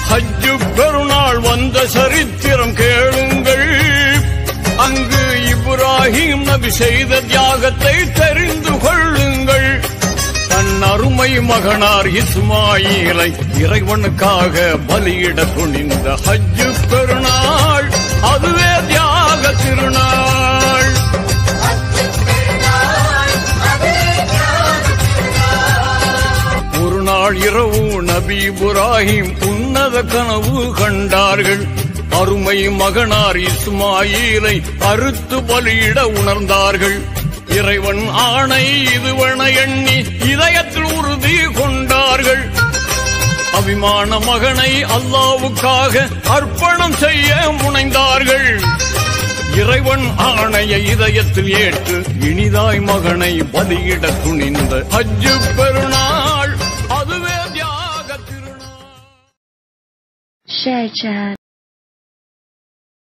ஹஜ்ஜு பெருநாள் வந்த சரித்திரம் கேளுங்கள் அங்கு இப்ராஹிம் நபி செய்த தியாகத்தை தெரிந்து கொள்ளுங்கள் தன் அருமை மகனார் இஸ்மாயிலை இறைவனுக்காக பலியிட துணிந்த ஹஜ்ஜு பெருநாள் அதுவே தியாக திருநாள் ஒரு நாள் இரவு நபி இப்ராஹிம் உன்னத கனவு கண்டார்கள் அருமை மகனார் இஸ்மாயிலை அறுத்து பலியிட உணர்ந்தார்கள் இறைவன் ஆணை இதுவென எண்ணி இதயத்தில் உறுதி கொண்டார்கள் அபிமான மகனை அல்லாவுக்காக அர்ப்பணம் செய்ய முனைந்தார்கள் இறைவன் ஆணைய இதயத்தில் ஏற்று இனிதாய் மகனை பலியிட துணிந்த ஹஜ்ஜு பெருநாள் அதுவே தியாக திருநாள் share chat